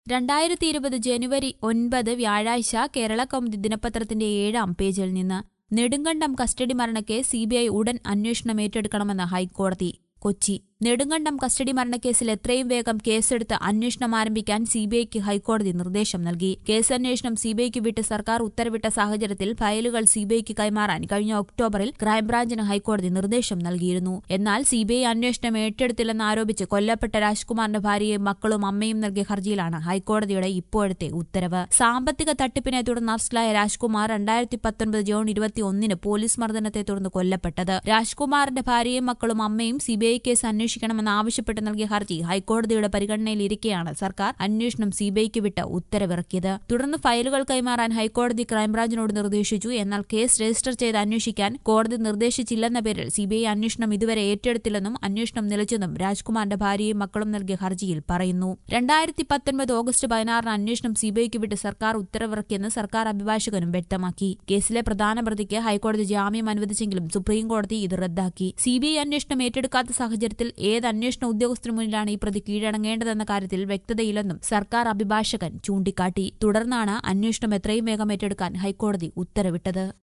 രണ്ടായിരത്തി ഇരുപത് ജനുവരി ഒൻപത് വ്യാഴാഴ്ച കേരള കൗമുദി ദിനപത്രത്തിന്റെ ഏഴാം പേജിൽ നിന്ന് നെടുങ്കണ്ടം കസ്റ്റഡി മരണക്കേസ് സിബിഐ ഉടൻ അന്വേഷണം ഏറ്റെടുക്കണമെന്ന് ഹൈക്കോടതി കൊച്ചി നെടുങ്കണ്ടം കസ്റ്റഡി മരണക്കേസിൽ എത്രയും വേഗം കേസെടുത്ത് അന്വേഷണം ആരംഭിക്കാൻ സിബിഐക്ക് ഹൈക്കോടതി നിർദ്ദേശം നൽകി കേസന്വേഷണം സിബിഐക്ക് വിട്ട് സർക്കാർ ഉത്തരവിട്ട സാഹചര്യത്തിൽ ഫയലുകൾ സിബിഐക്ക് കൈമാറാൻ കഴിഞ്ഞ ഒക്ടോബറിൽ ക്രൈംബ്രാഞ്ചിന് ഹൈക്കോടതി നിർദ്ദേശം നൽകിയിരുന്നു എന്നാൽ സിബിഐ അന്വേഷണം ഏറ്റെടുത്തില്ലെന്ന് ആരോപിച്ച് കൊല്ലപ്പെട്ട രാജ്കുമാറിന്റെ ഭാര്യയും മക്കളും അമ്മയും നൽകിയ ഹർജിയിലാണ് ഹൈക്കോടതിയുടെ ഇപ്പോഴത്തെ ഉത്തരവ് സാമ്പത്തിക തട്ടിപ്പിനെ തുടർന്ന് അറസ്റ്റിലായ രാജ്കുമാർ രണ്ടായിരത്തി പത്തൊൻപത് ജൂൺ ഇരുപത്തിയൊന്നിന് പോലീസ് മർദ്ദനത്തെ തുടർന്ന് കൊല്ലപ്പെട്ടത് രാജ്കുമാറിന്റെ ഭാര്യയും മക്കളും അമ്മയും സിബിഐ കേസ് അന്വേഷിക്കണമെന്ന് ആവശ്യപ്പെട്ട് നൽകിയ ഹർജി ഹൈക്കോടതിയുടെ പരിഗണനയിലിരിക്കെയാണ് സർക്കാർ അന്വേഷണം സിബിഐക്ക് വിട്ട് ഉത്തരവിറക്കിയത് തുടർന്ന് ഫയലുകൾ കൈമാറാൻ ഹൈക്കോടതി ക്രൈംബ്രാഞ്ചിനോട് നിർദ്ദേശിച്ചു എന്നാൽ കേസ് രജിസ്റ്റർ ചെയ്ത് അന്വേഷിക്കാൻ കോടതി നിർദ്ദേശിച്ചില്ലെന്ന പേരിൽ സിബിഐ അന്വേഷണം ഇതുവരെ ഏറ്റെടുത്തില്ലെന്നും അന്വേഷണം നിലച്ചെന്നും രാജ്കുമാറിന്റെ ഭാര്യയും മക്കളും നൽകിയ ഹർജിയിൽ പറയുന്നു രണ്ടായിരത്തി പത്തൊൻപത് ഓഗസ്റ്റ് പതിനാറിന് അന്വേഷണം സിബിഐക്ക് വിട്ട് സർക്കാർ ഉത്തരവിറക്കിയെന്ന് സർക്കാർ അഭിഭാഷകനും വ്യക്തമാക്കി കേസിലെ പ്രധാന പ്രതിക്ക് ഹൈക്കോടതി ജാമ്യം അനുവദിച്ചെങ്കിലും സുപ്രീംകോടതി ഇത് റദ്ദാക്കി സിബിഐ അന്വേഷണം ഏറ്റെടുക്കാത്ത സാഹചര്യത്തിൽ ഏത് അന്വേഷണ ഉദ്യോഗസ്ഥനു മുന്നിലാണ് ഈ പ്രതി കീഴടങ്ങേണ്ടതെന്ന കാര്യത്തിൽ വ്യക്തതയില്ലെന്നും സർക്കാർ അഭിഭാഷകൻ ചൂണ്ടിക്കാട്ടി തുടർന്നാണ് അന്വേഷണം എത്രയും വേഗം ഏറ്റെടുക്കാൻ ഹൈക്കോടതി ഉത്തരവിട്ടത്